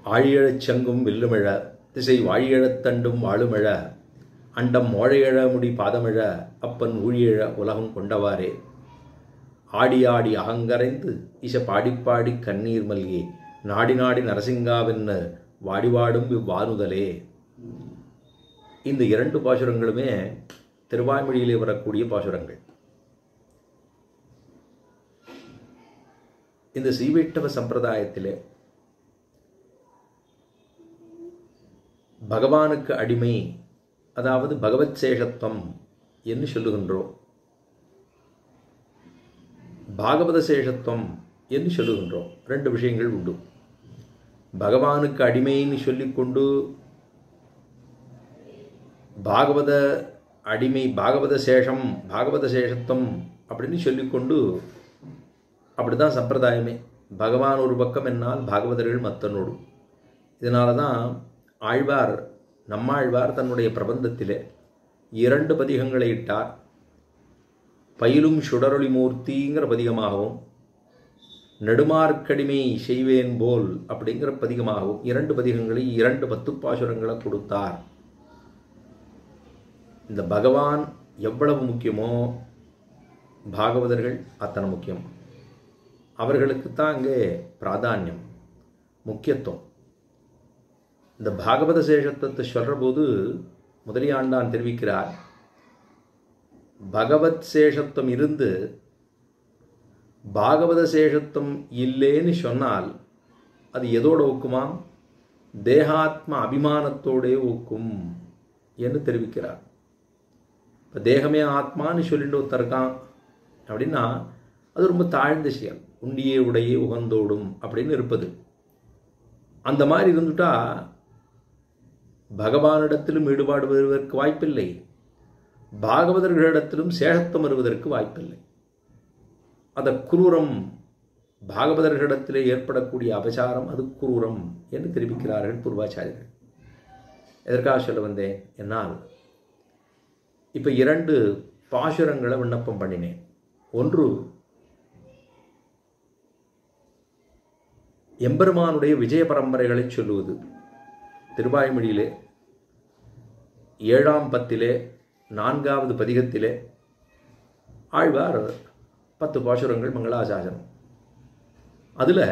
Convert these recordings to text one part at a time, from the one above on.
ஆழியழச் சங்கும் வில்லுமிழ திசை வாழியழத் தண்டும் வாழுமிழ அண்டம் மோழையழ முடி பாதமிழ அப்பன் ஊழியழ உலகம் கொண்டவாறே ஆடி ஆடி அகங்கரைந்து இச பாடிப்பாடி கண்ணீர் மல்கி நாடி நாடி நரசிங்காவென்னு வாடிவாடும் இவ்வானுதலே இந்த இரண்டு பாசுரங்களுமே திருவாய்மொழியிலே வரக்கூடிய பாசுரங்கள் இந்த சீவைட்டவ சம்பிரதாயத்திலே பகவானுக்கு அடிமை அதாவது பகவத் சேஷத்துவம் என்று சொல்லுகின்றோம் பாகவத சேஷத்துவம் என்று சொல்லுகின்றோம் ரெண்டு விஷயங்கள் உண்டு பகவானுக்கு அடிமைன்னு சொல்லிக்கொண்டு பாகவத அடிமை பாகவத சேஷம் பாகவத சேஷத்துவம் அப்படின்னு சொல்லிக்கொண்டு அப்படிதான் சம்பிரதாயமே பகவான் ஒரு பக்கம் என்னால் பாகவதர்கள் மத்தனோடு இதனால தான் ஆழ்வார் நம்மாழ்வார் தன்னுடைய பிரபந்தத்திலே இரண்டு பதிகங்களை இட்டார் பயிலும் சுடரொளி மூர்த்திங்கிற பதிகமாகவும் நெடுமார்க்கடிமை செய்வேன் போல் அப்படிங்கிற பதிகமாகவும் இரண்டு பதிகங்களை இரண்டு பத்துப்பாசுரங்களை கொடுத்தார் இந்த பகவான் எவ்வளவு முக்கியமோ பாகவதர்கள் அத்தனை முக்கியம் அவர்களுக்கு தான் அங்கே பிராதானியம் முக்கியத்துவம் இந்த பாகவத சேஷத்துவத்தை சொல்கிற போது முதலியாண்டான் தெரிவிக்கிறார் பகவத் சேஷத்துவம் இருந்து பாகவத சேஷத்துவம் இல்லைன்னு சொன்னால் அது எதோட ஒக்குமாம் தேகாத்ம அபிமானத்தோடே ஒக்கும் என்று தெரிவிக்கிறார் இப்போ தேகமே ஆத்மான்னு சொல்லிட்டு ஒருத்தர் இருக்கான் அப்படின்னா அது ரொம்ப தாழ்ந்த செயல் உண்டியே உடையே உகந்தோடும் அப்படின்னு இருப்பது அந்த மாதிரி இருந்துட்டா பகவானிடத்திலும் ஈடுபாடு வருவதற்கு வாய்ப்பில்லை பாகவதர்களிடத்திலும் சேஷத்தம் வருவதற்கு வாய்ப்பில்லை அந்த குரூரம் பாகவதர்களிடத்திலே ஏற்படக்கூடிய அபசாரம் அது குரூரம் என்று தெரிவிக்கிறார்கள் பூர்வாச்சாரியர்கள் எதற்காக சொல்ல வந்தேன் என்னால் இப்போ இரண்டு பாசுரங்களை விண்ணப்பம் பண்ணினேன் ஒன்று எம்பெருமானுடைய விஜய பரம்பரைகளை சொல்லுவது திருவாய்மொழியிலே ஏழாம் பத்திலே நான்காவது பதிகத்திலே ஆழ்வார் பத்து பாசுரங்கள் மங்களாசாசனம் அதில்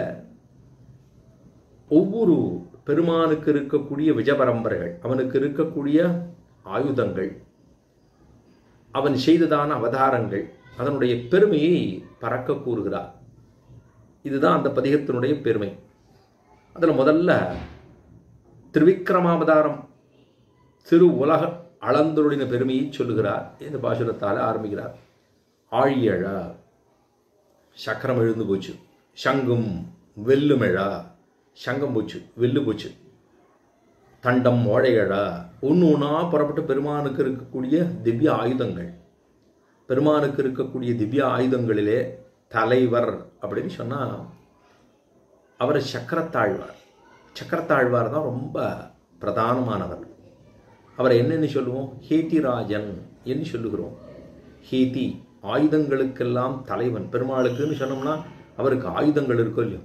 ஒவ்வொரு பெருமானுக்கு இருக்கக்கூடிய விஜய பரம்பரைகள் அவனுக்கு இருக்கக்கூடிய ஆயுதங்கள் அவன் செய்ததான அவதாரங்கள் அதனுடைய பெருமையை பறக்க கூறுகிறார் இதுதான் அந்த பதிகத்தினுடைய பெருமை அதில் முதல்ல திருவிக்கிரமாவதாரம் திரு உலக அளந்தருளின பெருமையை சொல்லுகிறார் இந்த பாசுரத்தால் ஆரம்பிக்கிறார் ஆழியழ சக்கரம் எழுந்து போச்சு சங்கும் வெல்லுமெழா சங்கம் போச்சு வெல்லு போச்சு தண்டம் ஓழையழா ஒன்று ஒன்றா புறப்பட்டு பெருமானுக்கு இருக்கக்கூடிய திவ்ய ஆயுதங்கள் பெருமானுக்கு இருக்கக்கூடிய திவ்ய ஆயுதங்களிலே தலைவர் அப்படின்னு சொன்னால் அவர் சக்கரத்தாழ்வார் சக்கரத்தாழ்வார் தான் ரொம்ப பிரதானமானவர் அவரை என்னென்னு சொல்லுவோம் ஹேதிராஜன் என்று சொல்லுகிறோம் ஹேதி ஆயுதங்களுக்கெல்லாம் தலைவன் பெருமாளுக்குன்னு சொன்னோம்னா அவருக்கு ஆயுதங்கள் இருக்கோ இல்லையோ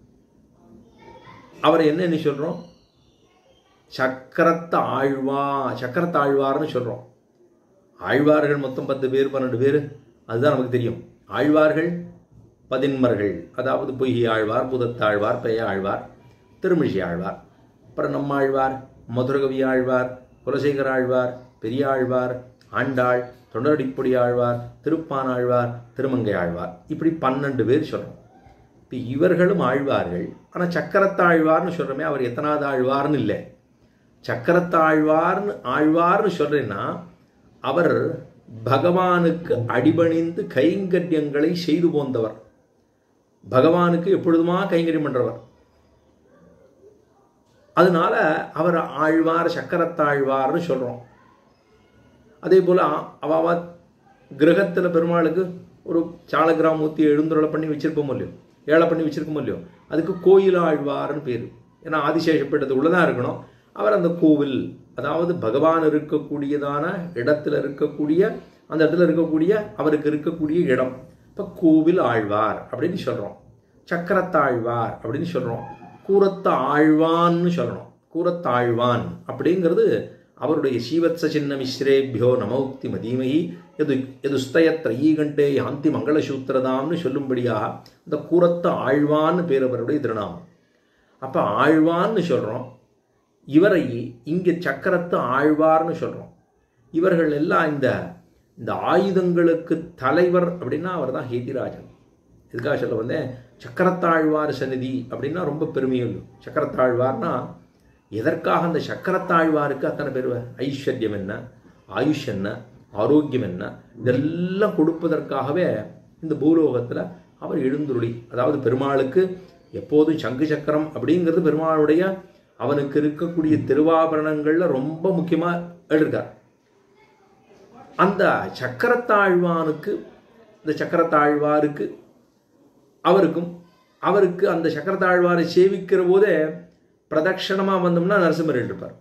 அவரை என்னென்னு சொல்கிறோம் சக்கரத்த ஆழ்வா சக்கரத்தாழ்வார்னு சொல்கிறோம் ஆழ்வார்கள் மொத்தம் பத்து பேர் பன்னெண்டு பேர் அதுதான் நமக்கு தெரியும் ஆழ்வார்கள் பதின்மர்கள் அதாவது பொய்கி ஆழ்வார் புதத்தாழ்வார் பெய ஆழ்வார் திருமிழி ஆழ்வார் அப்புறம் நம்மாழ்வார் மதுரகவி ஆழ்வார் குலசேகர ஆழ்வார் பெரியாழ்வார் ஆண்டாள் தொண்டரடிப்பொடி ஆழ்வார் திருப்பான் ஆழ்வார் திருமங்கை ஆழ்வார் இப்படி பன்னெண்டு பேர் சொல்கிறோம் இப்போ இவர்களும் ஆழ்வார்கள் ஆனால் சக்கரத்தாழ்வார்னு சொல்கிறோமே அவர் எத்தனாவது ஆழ்வார்னு இல்லை சக்கரத்தாழ்வார்னு ஆழ்வார்னு சொல்கிறேன்னா அவர் பகவானுக்கு அடிபணிந்து கைங்கரியங்களை செய்து போந்தவர் பகவானுக்கு எப்பொழுதுமா கைங்கரியம் பண்ணுறவர் அதனால அவர் ஆழ்வார் சக்கரத்தாழ்வார்னு சொல்கிறோம் அதே போல் அவாவா கிரகத்தில் பெருமாளுக்கு ஒரு சாலகிராமூர்த்தி எழுந்துருளை பண்ணி வச்சிருப்போம் இல்லையோ ஏழை பண்ணி வச்சிருக்கோம் இல்லையோ அதுக்கு கோயில் ஆழ்வார்னு பேர் ஏன்னா ஆதிசேஷப்பட்டது உள்ளதான் இருக்கணும் அவர் அந்த கோவில் அதாவது பகவான் இருக்கக்கூடியதான இடத்துல இருக்கக்கூடிய அந்த இடத்துல இருக்கக்கூடிய அவருக்கு இருக்கக்கூடிய இடம் இப்போ கோவில் ஆழ்வார் அப்படின்னு சொல்கிறோம் சக்கரத்தாழ்வார் அப்படின்னு சொல்கிறோம் கூரத்த ஆழ்வான்னு சொல்லணும் கூரத்தாழ்வான் அப்படிங்கிறது அவருடைய சீவத்ச சின்ன மிஸ்ரேபியோ நமௌக்தி மதீமகி எது எதுஸ்தயத் ஈகண்டே யாந்தி மங்களசூத்திரதாம்னு சொல்லும்படியாக இந்த கூரத்த ஆழ்வான்னு பேர் அவருடைய திருநாமம் அப்போ ஆழ்வான்னு சொல்கிறோம் இவரை இங்கே சக்கரத்து ஆழ்வார்னு சொல்கிறோம் இவர்கள் எல்லாம் இந்த இந்த ஆயுதங்களுக்கு தலைவர் அப்படின்னா அவர் தான் ஹேதிராஜன் இதுக்காக சொல்ல வந்தேன் சக்கரத்தாழ்வார் சந்நிதி அப்படின்னா ரொம்ப பெருமையும் சக்கரத்தாழ்வார்னா எதற்காக அந்த சக்கரத்தாழ்வாருக்கு அத்தனை பேர் ஐஸ்வர்யம் என்ன ஆயுஷ் என்ன ஆரோக்கியம் என்ன இதெல்லாம் கொடுப்பதற்காகவே இந்த பூலோகத்தில் அவர் எழுந்துருளி அதாவது பெருமாளுக்கு எப்போதும் சங்கு சக்கரம் அப்படிங்கிறது பெருமாளுடைய அவனுக்கு இருக்கக்கூடிய திருவாபரணங்களில் ரொம்ப முக்கியமாக எழுதிருக்கார் அந்த சக்கரத்தாழ்வானுக்கு இந்த சக்கரத்தாழ்வாருக்கு அவருக்கும் அவருக்கு அந்த சக்கரத்தாழ்வாரை சேவிக்கிற போதே பிரதட்சணமாக வந்தோம்னா நரசிம்மர் இருப்பார்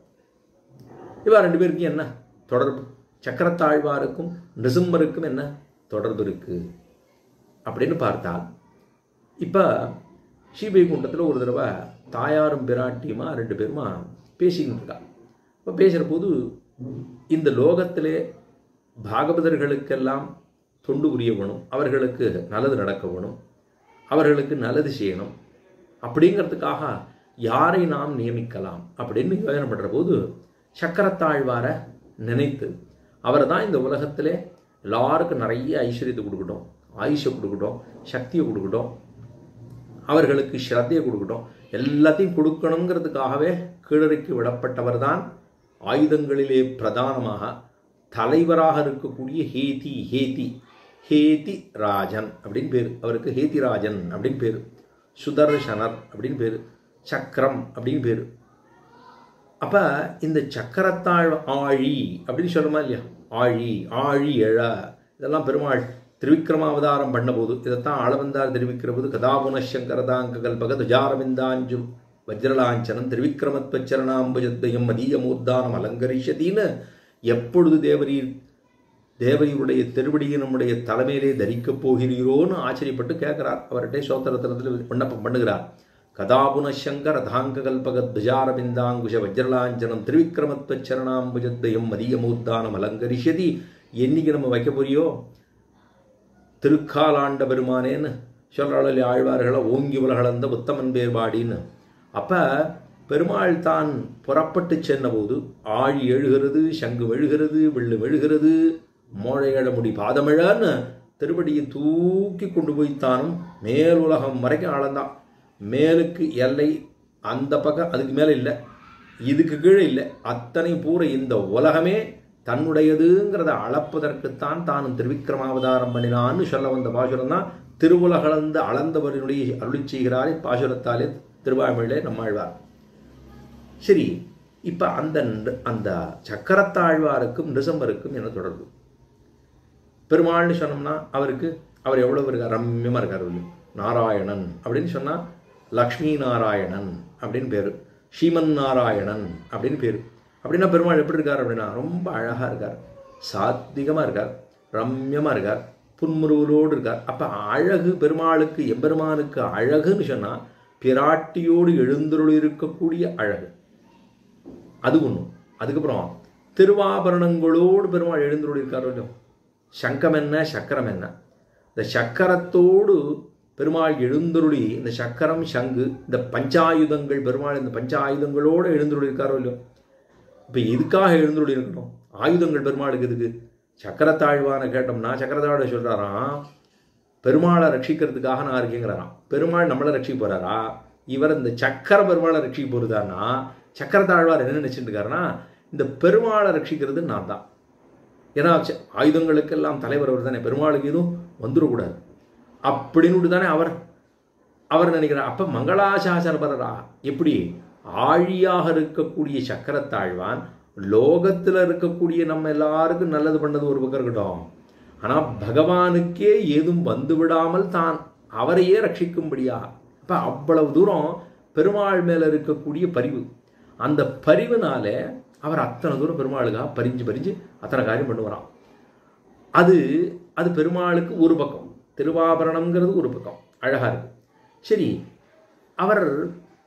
இவா ரெண்டு பேருக்கும் என்ன தொடர்பு சக்கரத்தாழ்வாருக்கும் நிருசிம்மருக்கும் என்ன தொடர்பு இருக்கு அப்படின்னு பார்த்தால் இப்போ ஸ்ரீபைகுண்டத்தில் ஒரு தடவை தாயாரும் பிராட்டியுமா ரெண்டு பேருமா பேசிக்கிட்டு இருக்கா இப்போ பேசுகிற போது இந்த லோகத்திலே பாகவதர்களுக்கெல்லாம் தொண்டு புரிய வேணும் அவர்களுக்கு நல்லது நடக்க வேணும் அவர்களுக்கு நல்லது செய்யணும் அப்படிங்கிறதுக்காக யாரை நாம் நியமிக்கலாம் அப்படின்னு யோசனை பண்ணுற போது சக்கரத்தாழ்வாரை நினைத்து அவர் தான் இந்த உலகத்திலே எல்லாருக்கும் நிறைய ஐஸ்வர்யத்தை கொடுக்கட்டும் ஆயுஷை கொடுக்கட்டும் சக்தியை கொடுக்கட்டும் அவர்களுக்கு ஸ்ரத்தையை கொடுக்கட்டும் எல்லாத்தையும் கொடுக்கணுங்கிறதுக்காகவே கீழறைக்கு விடப்பட்டவர் தான் ஆயுதங்களிலே பிரதானமாக தலைவராக இருக்கக்கூடிய ஹேதி ஹேதி ஹேதி ராஜன் அப்படின்னு பேர் அவருக்கு ஹேதி ராஜன் அப்படின்னு பேர் சுதர்சனர் அப்படின்னு பேர் சக்கரம் அப்படின்னு பேர் அப்போ இந்த சக்கரத்தாழ் ஆழி அப்படின்னு சொல்லுமா இல்லையா ஆழி ஆழி எழ இதெல்லாம் பெருமாள் திருவிக்ரமாவதாரம் பண்ணபோது இதைத்தான் ஆளவந்தார் தெரிவிக்கிற போது கதாபுனசங்கரதாங்க கல்பக துஜாரவிந்தாஞ்சு வஜ்ரலாஞ்சனம் திருவிக்ரமத்வச்சரணாம்புஜத்வயம் மதியமூத்தானம் அலங்கரிஷதின்னு எப்பொழுது தேவரீர் தேவரியுடைய திருவடியை நம்முடைய தலைமையிலே தரிக்கப் போகிறீரோன்னு ஆச்சரியப்பட்டு கேட்கிறார் அவர்கிட்ட சோத்திரத்தினத்தில் விண்ணப்பம் பண்ணுகிறார் கதாபுனசங்கர தாங்க கல்பக துஜாரபிந்தாங்குஷ வஜ்ரலாஞ்சனம் திருவிக்ரமத்வச்சரணாம்புஜத்வயம் மதியமூத்தானம் அலங்கரிஷதி என்னைக்கு நம்ம வைக்க போறியோ திருக்காலாண்ட பெருமானேன்னு சொல்றாள் ஆழ்வார்களை ஓங்கி உலகளந்த உத்தமன் பேர்பாடின்னு அப்போ பெருமாள் தான் புறப்பட்டு சென்றபோது ஆழி எழுகிறது சங்கு வெழுகிறது வெள்ளு வெழுகிறது மோழையழ முடி பாதமிழன்னு திருவடியை தூக்கி கொண்டு போய்த்தானும் மேல் உலகம் வரைக்கும் அளந்தான் மேலுக்கு எல்லை அந்த பக்கம் அதுக்கு மேலே இல்லை இதுக்கு கீழே இல்லை அத்தனை பூரா இந்த உலகமே தன்னுடையதுங்கிறத அளப்பதற்குத்தான் தானும் திருவிக்ரமாவதாரம் பண்ணினான்னு சொல்ல வந்த பாசுரம் தான் திருவுலகளந்து அளந்தவரினுடைய அருளி செய்கிறாரே பாசுரத்தாலே திருவாழ்மையிலே நம்மாழ்வார் சரி இப்போ அந்த அந்த சக்கரத்தாழ்வாருக்கும் நிருசம்பருக்கும் என்ன தொடர்பு பெருமாள்னு சொன்னோம்னா அவருக்கு அவர் எவ்வளவு இருக்கார் ரம்யமாக இருக்கார் நாராயணன் அப்படின்னு சொன்னால் லக்ஷ்மி நாராயணன் அப்படின்னு பேர் ஸ்ரீமன் நாராயணன் அப்படின்னு பேர் அப்படின்னா பெருமாள் எப்படி இருக்கார் அப்படின்னா ரொம்ப அழகாக இருக்கார் சாத்விகமாக இருக்கார் ரம்யமாக இருக்கார் புன்முருவலோடு இருக்கார் அப்போ அழகு பெருமாளுக்கு எம்பெருமானுக்கு அழகுன்னு சொன்னால் பிராட்டியோடு எழுந்தருள் இருக்கக்கூடிய அழகு அது ஒன்று அதுக்கப்புறம் திருவாபரணங்களோடு பெருமாள் எழுந்தருள் இருக்காரோ இல்லையோ சங்கம் என்ன சக்கரம் என்ன இந்த சக்கரத்தோடு பெருமாள் எழுந்தருளி இந்த சக்கரம் சங்கு இந்த பஞ்சாயுதங்கள் பெருமாள் இந்த பஞ்சாயுதங்களோடு எழுந்தருளி இருக்காரோ இல்லையோ இப்போ எதுக்காக எழுந்தருளி இருக்கணும் ஆயுதங்கள் பெருமாளுக்கு எதுக்கு சக்கரத்தாழ்வான கேட்டோம்னா சக்கரத்தாழ்வை சொல்கிறாராம் பெருமாளை ரட்சிக்கிறதுக்காக நான் இருக்கேங்கிறாராம் பெருமாள் நம்மளை ரட்சிக்க போகிறாரா இவர் இந்த சக்கர பெருமாளை ரட்சிக்க போகிறதான்னா சக்கரத்தாழ்வார் என்ன நினச்சிட்டு இருக்காருன்னா இந்த பெருமாளை ரட்சிக்கிறது நான் தான் ஏன்னா ஆயுதங்களுக்கெல்லாம் தலைவர் அவர் தானே பெருமாளுக்கு எதுவும் வந்துடக்கூடாது அப்படின்னு தானே அவர் அவர் நினைக்கிறார் அப்போ மங்களாசாசனபரரா எப்படி ஆழியாக இருக்கக்கூடிய சக்கரத்தாழ்வான் லோகத்தில் இருக்கக்கூடிய நம்ம எல்லாருக்கும் நல்லது பண்ணது ஒரு பக்கம் இருக்கட்டும் ஆனால் பகவானுக்கே ஏதும் வந்து விடாமல் தான் அவரையே ரட்சிக்கும்படியா அப்போ அவ்வளவு தூரம் பெருமாள் மேலே இருக்கக்கூடிய பரிவு அந்த பரிவுனால அவர் அத்தனை தூரம் பெருமாளுக்காக பறிஞ்சு பறிஞ்சு அத்தனை காரியம் பண்ணுவாராம் அது அது பெருமாளுக்கு ஒரு பக்கம் திருவாபரணம்ங்கிறது ஒரு பக்கம் அழகாக இருக்கு சரி அவர்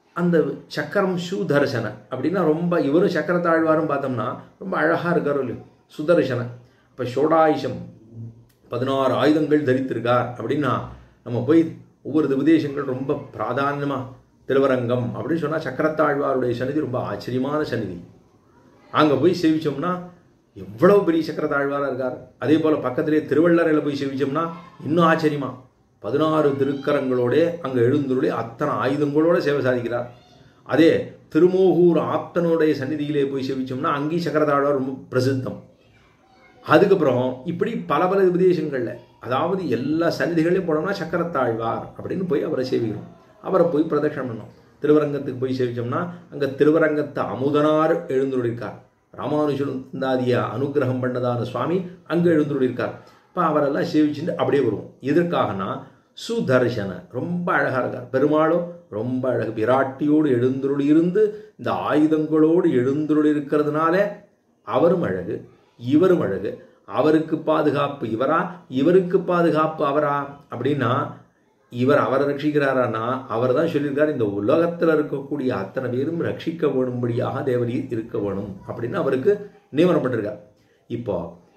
அந்த சக்கரம் சுதர்சன அப்படின்னா ரொம்ப இவரும் சக்கரத்தாழ்வாரும் பார்த்தோம்னா ரொம்ப அழகாக இருக்காரோ இல்லையோ சுதர்சன இப்போ ஷோடாயுஷம் பதினாறு ஆயுதங்கள் தரித்திருக்கார் அப்படின்னா நம்ம போய் ஒவ்வொரு உபதேசங்கள் ரொம்ப பிராதான்யமாக திருவரங்கம் அப்படின்னு சொன்னால் சக்கரத்தாழ்வாருடைய சந்நிதி ரொம்ப ஆச்சரியமான சந்நிதி அங்கே போய் சேவிச்சோம்னா எவ்வளவு பெரிய சக்கரத்தாழ்வாராக இருக்கார் அதே போல் பக்கத்திலே திருவள்ளரையில் போய் சேவிச்சோம்னா இன்னும் ஆச்சரியமா பதினாறு திருக்கரங்களோட அங்கே எழுந்துருளி அத்தனை ஆயுதங்களோட சேவை சாதிக்கிறார் அதே திருமோகூர் ஆப்தனுடைய சந்நிதியிலே போய் சேவிச்சோம்னா அங்கேயும் சக்கரத்தாழ்வார் ரொம்ப பிரசித்தம் அதுக்கப்புறம் இப்படி பல பல உபதேசங்களில் அதாவது எல்லா சந்நிதிகளையும் போனோம்னா சக்கரத்தாழ்வார் அப்படின்னு போய் அவரை சேவிக்கிறோம் அவரை போய் பிரதட்சணம் பண்ணோம் திருவரங்கத்துக்கு போய் சேவிச்சோம்னா அங்கே திருவரங்கத்தை அமுதனார் எழுந்துருக்கார் ராமானுஜந்தாதிய அனுகிரகம் பண்ணதான சுவாமி அங்கே எழுந்துருக்கார் இப்போ அவரெல்லாம் சேவிச்சுட்டு அப்படியே வருவோம் எதற்காகனா சுதர்சன ரொம்ப அழகாக இருக்கார் பெருமாளும் ரொம்ப அழகு விராட்டியோடு எழுந்துருள் இருந்து இந்த ஆயுதங்களோடு எழுந்துருள் இருக்கிறதுனால அவரும் அழகு இவரும் அழகு அவருக்கு பாதுகாப்பு இவரா இவருக்கு பாதுகாப்பு அவரா அப்படின்னா இவர் அவரை ரட்சிக்கிறாரானா அவர் தான் சொல்லியிருக்கார் இந்த உலகத்தில் இருக்கக்கூடிய அத்தனை பேரும் ரட்சிக்க வேணும்படியாக தேவரி இருக்க வேணும் அப்படின்னு அவருக்கு நியமனப்பட்டிருக்கார் இப்போ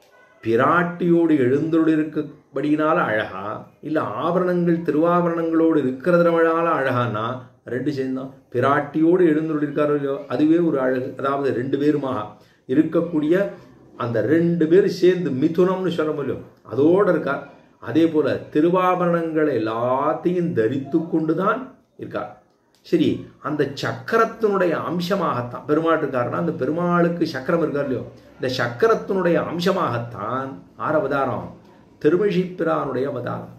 பிராட்டியோடு எழுந்தோடு இருக்கபடியினால அழகா இல்லை ஆபரணங்கள் திருவாபரணங்களோடு இருக்கிறதுனால அழகானா ரெண்டு சேர்ந்தான் பிராட்டியோடு எழுந்தோடு இருக்காரோ இல்லையோ அதுவே ஒரு அழகு அதாவது ரெண்டு பேருமாக இருக்கக்கூடிய அந்த ரெண்டு பேர் சேர்ந்து மிதுனம்னு சொல்ல முடியும் அதோடு இருக்கார் அதே போல திருவாபரணங்களை எல்லாத்தையும் தரித்து கொண்டு தான் இருக்கார் சரி அந்த சக்கரத்தினுடைய அம்சமாகத்தான் பெருமாள் இருக்காருன்னா அந்த பெருமாளுக்கு சக்கரம் இருக்கார் இல்லையோ இந்த சக்கரத்தினுடைய அம்சமாகத்தான் ஆறு அவதாரம் திருமிழிப்பிரானுடைய அவதாரம்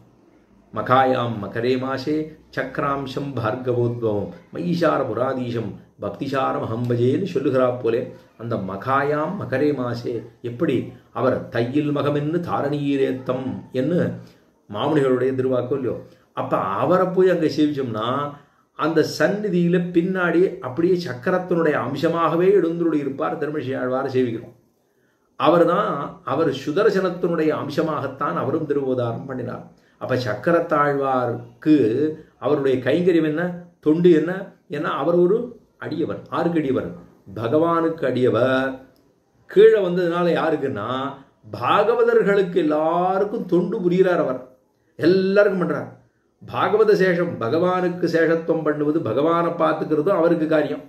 மகாயாம் மகரே மாசே சக்கராம்சம் பார்கவோத்வம் மைஷார புராதீசம் பக்திசாரம் அகம்பஜேன்னு சொல்லுகிறா போலே அந்த மகாயாம் மகரே மாசே எப்படி அவர் தையில் மகமென்னு தாரணீரேத்தம் என்று மாமுனிகளுடைய திருவாக்கோ இல்லையோ அப்போ அவரை போய் அங்கே சேவிச்சோம்னா அந்த சந்நிதியில் பின்னாடி அப்படியே சக்கரத்தினுடைய அம்சமாகவே எழுந்துருடி இருப்பார் திருமஷி ஆழ்வார் சேவிக்கிறோம் அவர் தான் அவர் சுதர்சனத்தினுடைய அம்சமாகத்தான் அவரும் திருவோதாரம் பண்ணினார் அப்போ சக்கரத்தாழ்வாருக்கு அவருடைய கைங்கரியம் என்ன தொண்டு என்ன ஏன்னா அவர் ஒரு அடியவர் ஆருக்கு அடியவர் பகவானுக்கு அடியவர் கீழே வந்ததுனால யாருக்குன்னா பாகவதர்களுக்கு எல்லாருக்கும் தொண்டு புரிகிறார் அவர் எல்லாருக்கும் பண்றார் பாகவத சேஷம் பகவானுக்கு சேஷத்துவம் பண்ணுவது பகவானை பார்த்துக்கிறதும் அவருக்கு காரியம்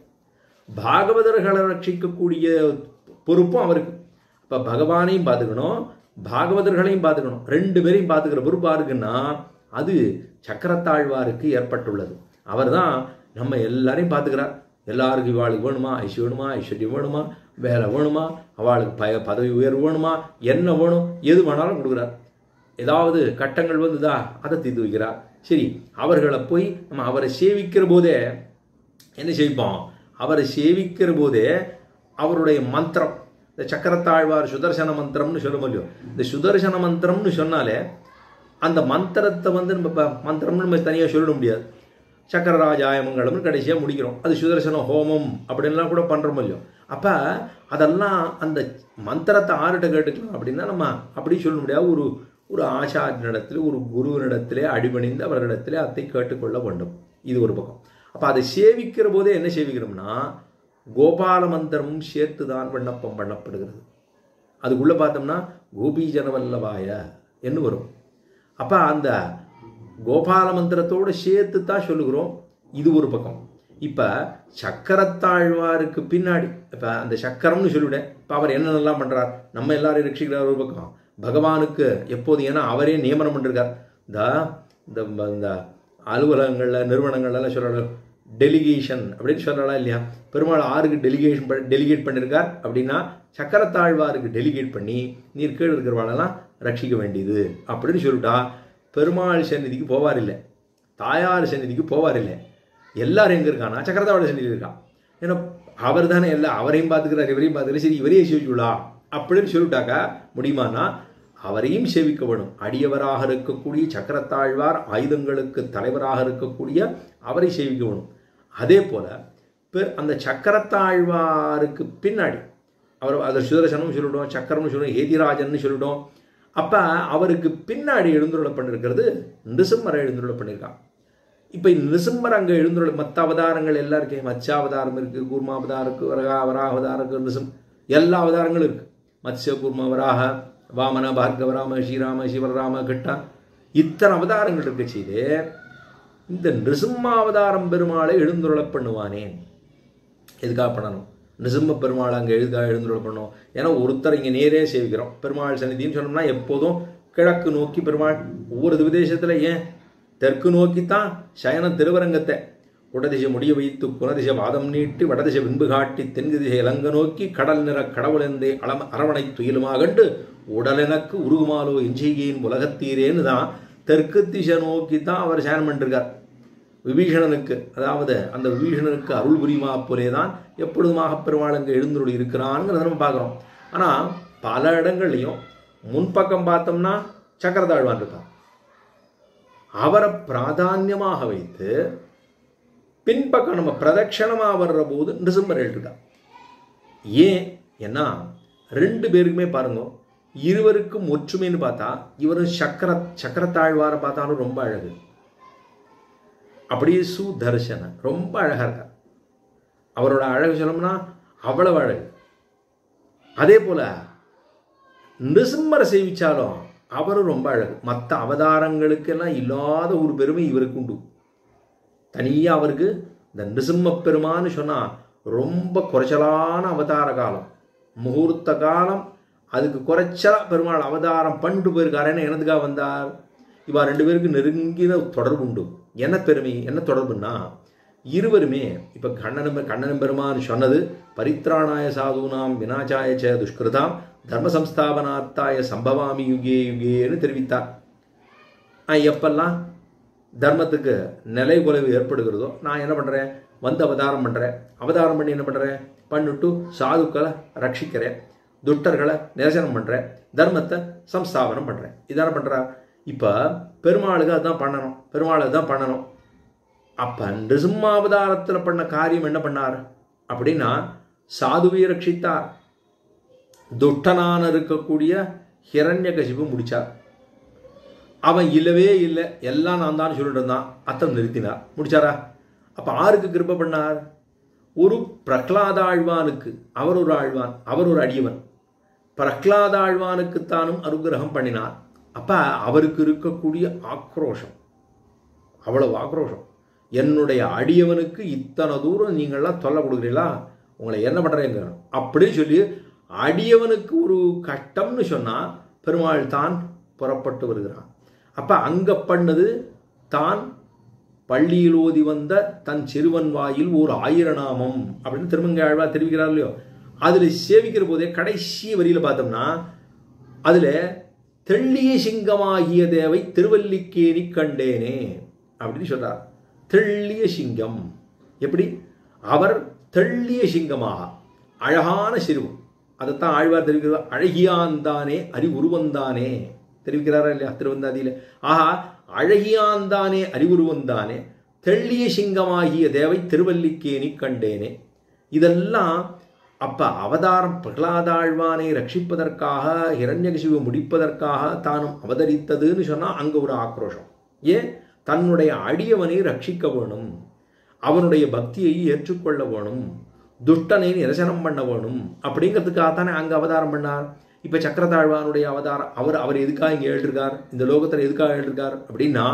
பாகவதர்களை ரட்சிக்கக்கூடிய பொறுப்பும் அவருக்கு இப்போ பகவானையும் பார்த்துக்கணும் பாகவதர்களையும் பார்த்துக்கணும் ரெண்டு பேரையும் பார்த்துக்கிற பொறுப்பு யாருக்குன்னா அது சக்கரத்தாழ்வாருக்கு ஏற்பட்டுள்ளது அவர் தான் நம்ம எல்லாரையும் பார்த்துக்கிறார் எல்லாருக்கும் இவாளுக்கு வேணுமா ஐஷ் வேணுமா ஐஸ்வர்யம் வேணுமா வேலை வேணுமா அவளுக்கு பய பதவி உயர்வு வேணுமா என்ன வேணும் எது வேணாலும் கொடுக்குறார் ஏதாவது கட்டங்கள் வந்துதா அதை தீர்த்து வைக்கிறார் சரி அவர்களை போய் நம்ம அவரை சேவிக்கிற போதே என்ன செய்ப்போம் அவரை சேவிக்கிற போதே அவருடைய மந்திரம் இந்த சக்கரத்தாழ்வார் சுதர்சன மந்திரம்னு சொல்ல முடியும் இந்த சுதர்சன மந்திரம்னு சொன்னாலே அந்த மந்திரத்தை வந்து நம்ம ப- மந்திரம்னு நம்ம தனியாக சொல்லிட முடியாது சக்கரராஜாய மங்களம்னு கடைசியாக முடிக்கிறோம் அது சுதர்சன ஹோமம் அப்படின்லாம் கூட பண்ணுறோம் இல்லையோ அப்போ அதெல்லாம் அந்த மந்திரத்தை ஆறுகிட்ட கேட்டுக்கலாம் அப்படின்னா நம்ம அப்படி சொல்ல முடியாது ஒரு ஒரு ஆச்சாரியனிடத்தில் ஒரு குருவினிடத்திலே அடிபணிந்து அவரிடத்திலே அதை கேட்டுக்கொள்ள வேண்டும் இது ஒரு பக்கம் அப்போ அதை சேவிக்கிற போதே என்ன சேவிக்கிறோம்னா கோபால மந்திரமும் சேர்த்து தான் விண்ணப்பம் பண்ணப்படுகிறது அதுக்குள்ளே பார்த்தோம்னா கோபி ஜனவல்லவாய என்று வரும் அப்போ அந்த கோபால மந்திரத்தோடு சேர்த்து தான் சொல்லுகிறோம் இது ஒரு பக்கம் இப்போ சக்கரத்தாழ்வாருக்கு பின்னாடி இப்போ அந்த சக்கரம்னு சொல்லிவிட்டேன் இப்போ அவர் என்னென்னலாம் பண்ணுறார் நம்ம எல்லாரையும் ரட்சிக்கிறார் ஒரு பக்கம் பகவானுக்கு எப்போது ஏன்னா அவரே நியமனம் பண்ணிருக்கார் இந்த இந்த இந்த அலுவலகங்களில் நிறுவனங்கள்லாம் சொல்லலாம் டெலிகேஷன் அப்படின்னு சொல்லலாம் இல்லையா பெருமாள் ஆருக்கு டெலிகேஷன் டெலிகேட் பண்ணியிருக்கார் அப்படின்னா சக்கரத்தாழ்வாருக்கு டெலிகேட் பண்ணி நீர் கீழே இருக்கிறவாளெல்லாம் ரட்சிக்க வேண்டியது அப்படின்னு சொல்லிட்டா பெருமாள் சந்நிதிக்கு போவார் இல்லை தாயார் சந்நிதிக்கு போவார் இல்லை எல்லாரும் எங்கே இருக்கானா சக்கரத்தாழ்வார் சந்நிதி இருக்கான் ஏன்னா அவர் தானே எல்லாம் அவரையும் பார்த்துக்கிறார் இவரையும் பார்த்துக்கிறார் சரி இவரையும் சேவிச்சுடா அப்படின்னு சொல்லிட்டாக்கா முடியுமானா அவரையும் சேவிக்க வேணும் அடியவராக இருக்கக்கூடிய சக்கரத்தாழ்வார் ஆயுதங்களுக்கு தலைவராக இருக்கக்கூடிய அவரை சேவிக்க வேணும் அதே போல பெ- அந்த சக்கரத்தாழ்வாருக்கு பின்னாடி அவர் அதை சுதர்சனம் சொல்லிவிடும் சக்கரம்னு சொல்லிடும் ஏதிராஜன்னு சொல்லிவிடும் அப்போ அவருக்கு பின்னாடி எழுந்துருள பண்ணிருக்கிறது நிருசிம்மரை எழுந்துருள பண்ணியிருக்கான் இப்போ நிருசிம்மர் அங்கே எழுந்துள்ள மற்ற அவதாரங்கள் எல்லாம் இருக்கே மத்ஸ்ய அவதாரம் இருக்குது கூர்மா அவதாரம் இருக்குது வரகா வராக அவதாரம் இருக்குது நிருசிம் எல்லா அவதாரங்களும் இருக்குது மத்ஸ்ய கூர்ம வராக வாமன பார்கவராம ஸ்ரீராம சிவராம கிட்டா இத்தனை அவதாரங்கள் இருக்க செய்து இந்த நிருசிம்மாவதாரம் பெருமாளை எழுந்துருளப் பண்ணுவானேன் எதுக்காக பண்ணணும் நிருசிம்ம பெருமாள் அங்கே எதுக்காக எழுந்துருளப் பண்ணணும் ஏன்னா ஒருத்தர் இங்கே நேரே சேவிக்கிறோம் பெருமாள் சன்னிதின்னு சொன்னோம்னா எப்போதும் கிழக்கு நோக்கி பெருமாள் ஒவ்வொரு விதேசத்தில் ஏன் தெற்கு நோக்கித்தான் சயன திருவரங்கத்தை உடதிசை முடிய வைத்து குணதிசை வாதம் நீட்டி வடதிசை விண்பு காட்டி தென்கு திசை இலங்க நோக்கி கடல் நிற கடவுளெந்தே அளம அரவணை துயிலுமாகண்டு உடலெனக்கு உருகுமாலோ எஞ்செய்கேன் உலகத்தீரேன்னு தான் தெற்கு திசை நோக்கி தான் அவர் சயனம் பண்ணிருக்கார் விபீஷணனுக்கு அதாவது அந்த விபீஷணனுக்கு அருள் புரியுமா போலே தான் எப்பொழுதுமாக பெருமாள் அங்கே எழுந்துருள் இருக்கிறாங்கிறத நம்ம பார்க்குறோம் ஆனால் பல இடங்கள்லையும் முன்பக்கம் பார்த்தோம்னா சக்கரதாழ்வான் இருக்கான் அவரை பிராதான்யமாக வைத்து பின்பக்கம் நம்ம பிரதட்சணமாக வர்ற போது நிருசிம்மர் எழுதுட்டார் ஏன் ஏன்னா ரெண்டு பேருக்குமே பாருங்க இருவருக்கும் ஒற்றுமைன்னு பார்த்தா இவரும் சக்கர சக்கரத்தாழ்வாரை பார்த்தாலும் ரொம்ப அழகு அப்படியே சுதர்சன ரொம்ப அழகா இருக்கார் அவரோட அழகு சொல்லணும்னா அவ்வளவு அழகு அதே போல நிருசிம்மரை சேவிச்சாலும் அவரும் ரொம்ப அழகு மற்ற அவதாரங்களுக்கெல்லாம் இல்லாத ஒரு பெருமை இவருக்கு உண்டு தனியாக அவருக்கு இந்த நிருசிம்ம பெருமான்னு சொன்னால் ரொம்ப குறைச்சலான அவதார காலம் முகூர்த்த காலம் அதுக்கு குறைச்சலா பெருமாள் அவதாரம் பண்ணிட்டு போயிருக்காருன்னு எனதுக்காக வந்தார் இவா ரெண்டு பேருக்கு நெருங்கின தொடர்பு உண்டு என்ன பெருமை என்ன தொடர்புன்னா இருவருமே இப்போ கண்ணனம் கண்ணனம் பெருமான் சொன்னது பரித்ராணாய சாதுனாம் வினாச்சாய ச துஷ்கிருதாம் தர்ம சம்ஸ்தாபனார்த்தாய சம்பவாமி யுகே யுகேன்னு தெரிவித்தார் நான் எப்பெல்லாம் தர்மத்துக்கு நிலை குலைவு ஏற்படுகிறதோ நான் என்ன பண்ணுறேன் வந்து அவதாரம் பண்ணுறேன் அவதாரம் பண்ணி என்ன பண்ணுறேன் பண்ணிட்டு சாதுக்களை ரட்சிக்கிறேன் துட்டர்களை நிரசனம் பண்ணுறேன் தர்மத்தை சம்ஸ்தாபனம் பண்ணுறேன் இதான பண்ணுறா இப்போ பெருமாளுக்கு அதுதான் பண்ணணும் பெருமாள் அதுதான் பண்ணணும் அப்போ நிருசிம்மாவதாரத்தில் பண்ண காரியம் என்ன பண்ணார் அப்படின்னா சாதுவை ரட்சித்தார் துட்டனான இருக்கக்கூடிய ஹிரண்யகசிபு முடிச்சார் அவன் இல்லவே இல்லை எல்லாம் நான் தான் சொல்லிட்டு இருந்தான் அத்தம் நிறுத்தினார் முடிச்சாரா அப்போ ஆருக்கு கிருப்ப பண்ணார் ஒரு பிரகலாத ஆழ்வானுக்கு அவர் ஒரு ஆழ்வான் அவர் ஒரு அடியவன் பிரகலாத ஆழ்வானுக்குத்தானும் அனுகிரகம் பண்ணினார் அப்போ அவருக்கு இருக்கக்கூடிய ஆக்ரோஷம் அவ்வளவு ஆக்ரோஷம் என்னுடைய அடியவனுக்கு இத்தனை தூரம் நீங்கள்லாம் தொல்லை கொடுக்குறீங்களா உங்களை என்ன பண்ணுறீங்க அப்படின்னு சொல்லி அடியவனுக்கு ஒரு கட்டம்னு சொன்னால் பெருமாள் தான் புறப்பட்டு வருகிறான் அப்போ அங்கே பண்ணது தான் பள்ளியில் ஓதி வந்த தன் சிறுவன் வாயில் ஒரு ஆயிரநாமம் அப்படின்னு திருமங்கை ஆழ்வா தெரிவிக்கிறார் இல்லையோ அதில் சேவிக்கிற போதே கடைசி வரியில் பார்த்தோம்னா அதில் தெள்ளிய சிங்கமாகிய தேவை திருவல்லிக்கேணி கண்டேனே அப்படின்னு சொல்றார் தெள்ளிய சிங்கம் எப்படி அவர் தெள்ளிய சிங்கமாக அழகான சிறுவன் அதைத்தான் ஆழ்வார் தெரிவிக்கிறார் அழகியாந்தானே அறிவுருவந்தானே தெரிவிக்கிறாரா இல்லையா திருவந்தாதியில் ஆஹா அழகியாந்தானே அறிவுருவந்தானே தெள்ளிய சிங்கமாகிய தேவை திருவல்லிக்கேணி கண்டேனே இதெல்லாம் அப்ப அவதாரம் பிரகலாதாழ்வானை ரட்சிப்பதற்காக ஹிரண்யகசிவை முடிப்பதற்காக தானும் அவதரித்ததுன்னு சொன்னா அங்க ஒரு ஆக்ரோஷம் ஏன் தன்னுடைய அடியவனை ரட்சிக்க வேணும் அவனுடைய பக்தியை ஏற்றுக்கொள்ள வேணும் துஷ்டனை நிரசனம் பண்ண வேணும் அப்படிங்கிறதுக்காக தானே அங்கே அவதாரம் பண்ணார் இப்போ சக்கரதாழ்வானுடைய அவதாரம் அவர் அவர் எதுக்காக இங்கே எழுதிருக்கார் இந்த லோகத்தில் எதுக்காக எழுதிருக்கார் அப்படின்னா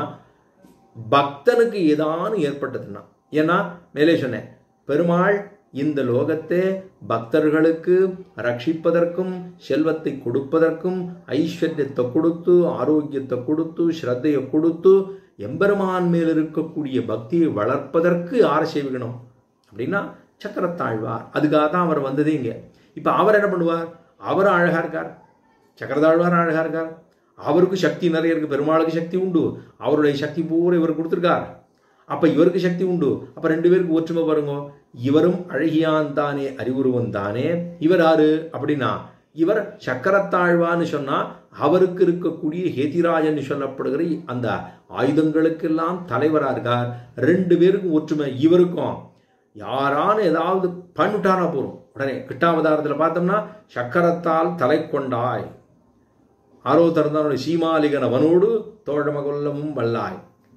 பக்தனுக்கு ஏதானு ஏற்பட்டதுன்னா ஏன்னா மேலே சொன்னேன் பெருமாள் இந்த லோகத்தை பக்தர்களுக்கு ரட்சிப்பதற்கும் செல்வத்தை கொடுப்பதற்கும் ஐஸ்வர்யத்தை கொடுத்து ஆரோக்கியத்தை கொடுத்து ஸ்ரத்தையை கொடுத்து எம்பெருமான் மேல் இருக்கக்கூடிய பக்தியை வளர்ப்பதற்கு யாரை சேவிக்கணும் அப்படின்னா சக்கரத்தாழ்வார் அதுக்காக தான் அவர் வந்ததே இங்கே இப்போ அவர் என்ன பண்ணுவார் அவர் அழகா இருக்கார் சக்கரத்தாழ்வார் அழகா இருக்கார் அவருக்கு சக்தி நிறைய இருக்கு பெருமாளுக்கு சக்தி உண்டு அவருடைய சக்தி பூரா இவர் கொடுத்துருக்கார் அப்ப இவருக்கு சக்தி உண்டு அப்ப ரெண்டு பேருக்கு ஒற்றுமை பாருங்க இவரும் அழகியான் தானே அறிவுருவன் தானே இவர் யாரு அப்படின்னா இவர் சக்கரத்தாழ்வான்னு சொன்னா அவருக்கு இருக்கக்கூடிய ஹேதிராஜன் சொல்லப்படுகிற அந்த ஆயுதங்களுக்கெல்லாம் தலைவரா இருக்கார் ரெண்டு பேருக்கும் ஒற்றுமை இவருக்கும் யாரான ஏதாவது பண்ணிட்டானா போறோம் உடனே கிட்டாவதாரத்தில் பார்த்தோம்னா சக்கரத்தால் தலை கொண்டாய் ஆரோ தருந்தானோட சீமாலிகனவனோடு தோழமகொல்லமும் வல்லாய்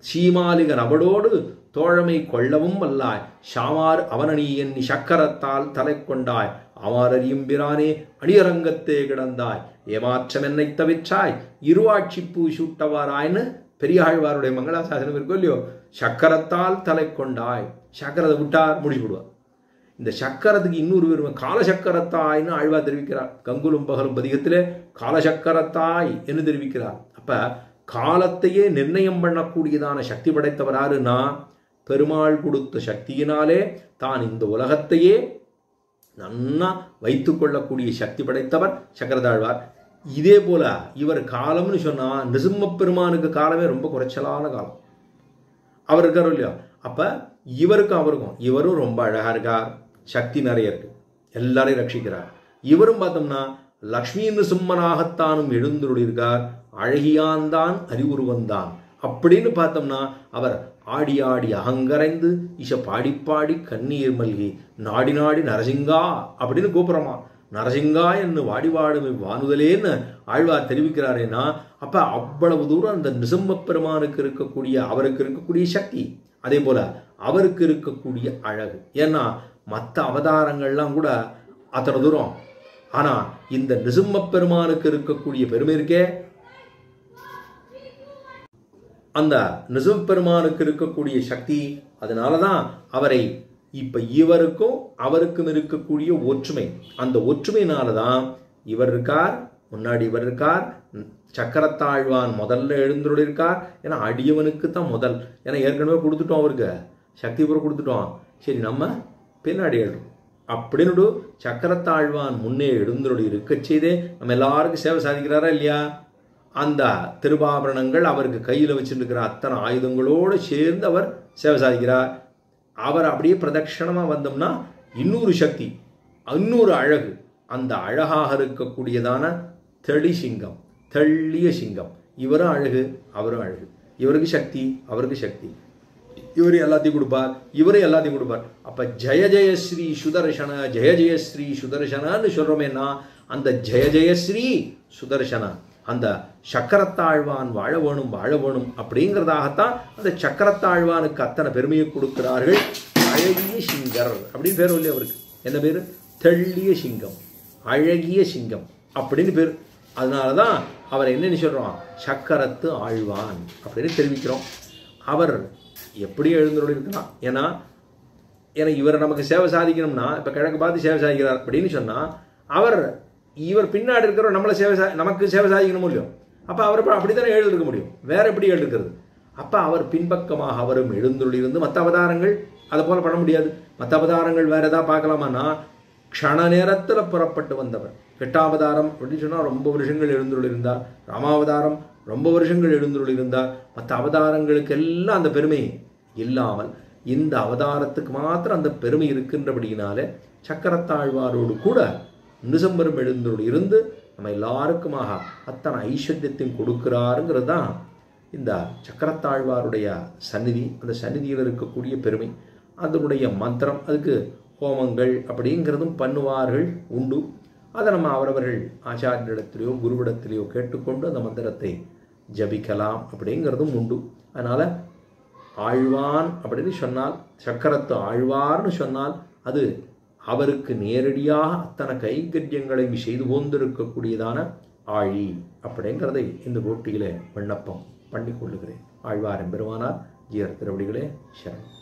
சீமாலிகன் அவளோடு தோழமை கொள்ளவும் வல்லாய் ஷாமார் அவனணி எண்ணி சக்கரத்தால் தலை கொண்டாய் அமாரறியும் பிரானே அணியரங்கத்தே கிடந்தாய் ஏமாற்றம் என்னை தவிற்றாய் இருவாட்சி பூ சூட்டவாராய்னு பெரியாழ்வாருடைய மங்களாசாசனம் இருக்கோ இல்லையோ சக்கரத்தால் தலை கொண்டாய் சக்கரத்தை விட்டார் முடிச்சு விடுவார் இந்த சக்கரத்துக்கு இன்னொரு பேருமை காலசக்கரத்தாய்னு ஆழ்வா தெரிவிக்கிறார் கங்குலும் பகலும் பதிகத்திலே காலசக்கரத்தாய் என்று தெரிவிக்கிறார் அப்ப காலத்தையே நிர்ணயம் பண்ணக்கூடியதான சக்தி படைத்தவர் யாருன்னா பெருமாள் கொடுத்த சக்தியினாலே தான் இந்த உலகத்தையே நன்னா வைத்து கொள்ளக்கூடிய சக்தி படைத்தவர் சக்கரதாழ்வார் இதே போல இவர் காலம்னு சொன்னா நிசிம்ம பெருமானுக்கு காலமே ரொம்ப குறைச்சலான காலம் அவர் இருக்காரோ இல்லையா அப்ப இவருக்கும் அவருக்கும் இவரும் ரொம்ப அழகா இருக்கார் சக்தி நிறைய இருக்கு எல்லாரையும் ரட்சிக்கிறார் இவரும் பார்த்தோம்னா லக்ஷ்மி நிருசிம்மனாகத்தானும் எழுந்துருடி இருக்கார் அழகியான்தான் அறிவுருவந்தான் அப்படின்னு பார்த்தோம்னா அவர் ஆடி ஆடி அகங்கரைந்து இச பாடி பாடி கண்ணீர் மல்கி நாடி நாடி நரசிங்கா அப்படின்னு கூப்பிடுறோமா நரசிங்கா என்று வாடி வாடும் வானுதலேன்னு ஆழ்வார் தெரிவிக்கிறாரேன்னா அப்ப அவ்வளவு தூரம் அந்த நிசம்ம பெருமானுக்கு இருக்கக்கூடிய அவருக்கு இருக்கக்கூடிய சக்தி அதே போல அவருக்கு இருக்கக்கூடிய அழகு ஏன்னா மற்ற அவதாரங்கள்லாம் கூட அத்தனை தூரம் ஆனா இந்த நிசும்ம பெருமானுக்கு இருக்கக்கூடிய பெருமை இருக்கே அந்த நிசும் பெருமானுக்கு இருக்கக்கூடிய சக்தி அதனால தான் அவரை இப்ப இவருக்கும் அவருக்கும் இருக்கக்கூடிய ஒற்றுமை அந்த ஒற்றுமையினால தான் இவர் இருக்கார் முன்னாடி இவர் இருக்கார் சக்கரத்தாழ்வான் முதல்ல எழுந்துள்ள இருக்கார் ஏன்னா அடியவனுக்கு தான் முதல் ஏன்னா ஏற்கனவே கொடுத்துட்டோம் அவருக்கு சக்தி பூரா கொடுத்துட்டோம் சரி நம்ம பின்னாடி எழுதும் அப்படின்னு சக்கரத்தாழ்வான் முன்னே எழுந்தருடைய இருக்க செய்தே நம்ம எல்லாருக்கும் சேவை சாதிக்கிறாரா இல்லையா அந்த திருவாபரணங்கள் அவருக்கு கையில் வச்சிருக்கிற அத்தனை ஆயுதங்களோடு சேர்ந்து அவர் சேவை சாதிக்கிறார் அவர் அப்படியே பிரதட்சணமாக வந்தோம்னா இன்னொரு சக்தி இன்னொரு அழகு அந்த அழகாக இருக்கக்கூடியதான தெளி சிங்கம் தெள்ளிய சிங்கம் இவரும் அழகு அவரும் அழகு இவருக்கு சக்தி அவருக்கு சக்தி இவரு எல்லாத்தையும் கொடுப்பார் இவரு எல்லாத்தையும் கொடுப்பார் அப்ப ஜெய ஜெயஸ்ரீ சுதர்சன ஜெய ஜெயஸ்ரீ சுதர்சனன்னு சொல்றோமேனா அந்த ஜெய ஜெயஸ்ரீ சுதர்சன அந்த சக்கரத்தாழ்வான் வாழ வேணும் வாழ வேணும் அப்படிங்கிறதாகத்தான் அந்த சக்கரத்தாழ்வானுக்கு அத்தனை பெருமையை கொடுக்கிறார்கள் அழகிய சிங்கர் அப்படின்னு பேர் இல்லையா அவருக்கு என்ன பேர் தெள்ளிய சிங்கம் அழகிய சிங்கம் அப்படின்னு பேர் அதனால தான் அவர் என்னன்னு சொல்கிறோம் சக்கரத்து ஆழ்வான் அப்படின்னு தெரிவிக்கிறோம் அவர் எப்படி எழுந்தோடு இருக்கலாம் ஏன்னா ஏன்னா இவர் நமக்கு சேவை சாதிக்கணும்னா இப்போ கிழக்கு பார்த்து சேவை சாதிக்கிறார் அப்படின்னு சொன்னால் அவர் இவர் பின்னாடி இருக்கிறவர் நம்மளை சேவை சா நமக்கு சேவை சாதிக்கணும் இல்லையோ அப்போ அவர் அப்படி தானே எழுதிருக்க முடியும் வேற எப்படி எழுதுக்கிறது அப்போ அவர் பின்பக்கமாக அவரும் எழுந்துள்ளிருந்து மற்ற அவதாரங்கள் அதை போல பண்ண முடியாது மற்ற அவதாரங்கள் வேற ஏதாவது பார்க்கலாமான்னா க்ஷண நேரத்தில் புறப்பட்டு வந்தவர் எட்டாவதாரம் அப்படின்னு சொன்னால் ரொம்ப வருஷங்கள் எழுந்துள்ளிருந்தார் ராமாவதாரம் ரொம்ப வருஷங்கள் எழுந்துள்ளிருந்தார் மற்ற அவதாரங்களுக்கு எல்லாம் அந்த பெருமை இல்லாமல் இந்த அவதாரத்துக்கு மாத்திரம் அந்த பெருமை இருக்கின்றபடியினாலே சக்கரத்தாழ்வாரோடு கூட நிசம்பரம் எழுந்தோடு இருந்து நம்ம எல்லாருக்குமாக அத்தனை ஐஸ்வர்யத்தையும் கொடுக்கிறாருங்கிறது தான் இந்த சக்கரத்தாழ்வாருடைய சந்நிதி அந்த சந்நிதியில் இருக்கக்கூடிய பெருமை அதனுடைய மந்திரம் அதுக்கு ஹோமங்கள் அப்படிங்கிறதும் பண்ணுவார்கள் உண்டு அதை நம்ம அவரவர்கள் ஆச்சாரியனிடத்திலேயோ குருவிடத்திலேயோ கேட்டுக்கொண்டு அந்த மந்திரத்தை ஜபிக்கலாம் அப்படிங்கிறதும் உண்டு அதனால் ஆழ்வான் அப்படின்னு சொன்னால் சக்கரத்து ஆழ்வார்னு சொன்னால் அது அவருக்கு நேரடியாக அத்தனை கைங்கரியங்களையும் செய்து போந்திருக்கக்கூடியதான ஆழி அப்படிங்கிறதை இந்த போட்டியிலே விண்ணப்பம் பண்ணி கொள்ளுகிறேன் ஆழ்வார் பெருமானார் ஜீரத்திரவடிகளே சரணம்